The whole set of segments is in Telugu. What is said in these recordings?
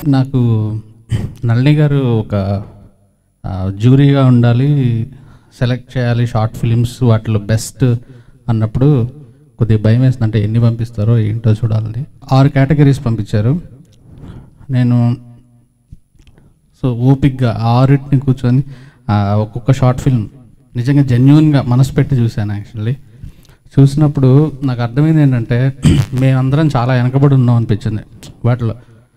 నాకు నళిని గారు ఒక ఆ, జ్యూరీగా ఉండాలి సెలెక్ట్ చేయాలి షార్ట్ ఫిలిమ్స్ వాటిలో బెస్ట్ అన్నప్పుడు కొద్దిగా భయం వేస్తుంది అంటే ఎన్ని పంపిస్తారో ఏంటో చూడాలని ఆరు కేటగిరీస్ పంపించారు నేను సో ఓపిక్గా ఆరిటిని కూర్చొని ఆ, ఒక్కొక్క షార్ట్ ఫిల్మ్ నిజంగా జెన్యున్గా మనసు పెట్టి చూశాను యాక్చువల్లీ చూసినప్పుడు నాకు అర్థమైంది ఏంటంటే మేమందరం చాలా వెనకబడి ఉన్నాం అనిపించింది వాటిలో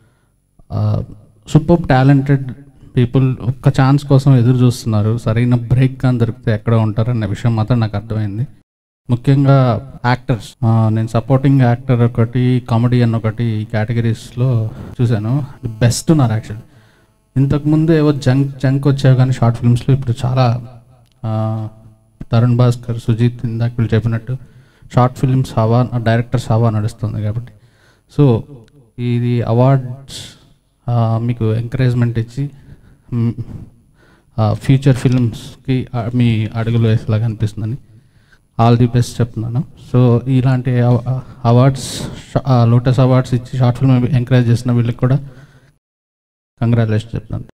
సూపర్ టాలెంటెడ్ పీపుల్ ఒక్క ఛాన్స్ కోసం ఎదురు చూస్తున్నారు సరైన బ్రేక్ కానీ దొరికితే ఎక్కడ ఉంటారన్న విషయం మాత్రం నాకు అర్థమైంది ముఖ్యంగా యాక్టర్స్ నేను సపోర్టింగ్ యాక్టర్ ఒకటి కామెడియన్ ఒకటి ఈ కేటగిరీస్లో చూశాను బెస్ట్ ఉన్నారు యాక్చువల్లీ ఇంతకుముందు ఏవో జంక్ జంక్ వచ్చావు కానీ షార్ట్ ఫిల్మ్స్లో ఇప్పుడు చాలా ఆ, తరుణ్ భాస్కర్ సుజిత్ ఇందాక వీళ్ళు చెప్పినట్టు షార్ట్ ఫిల్మ్స్ హవా డైరెక్టర్స్ హవా నడుస్తుంది కాబట్టి సో ఇది అవార్డ్స్ మీకు ఎంకరేజ్మెంట్ ఇచ్చి ఫ్యూచర్ ఫిల్మ్స్కి మీ అడుగులు వేసేలాగా అనిపిస్తుందని ఆల్ ది బెస్ట్ చెప్తున్నాను సో ఇలాంటి అవార్డ్స్ లోటస్ అవార్డ్స్ ఇచ్చి షార్ట్ ఫిల్మ్ ఎంకరేజ్ చేసిన వీళ్ళకి కూడా కంగ్రాచులేషన్ చెప్తున్నాను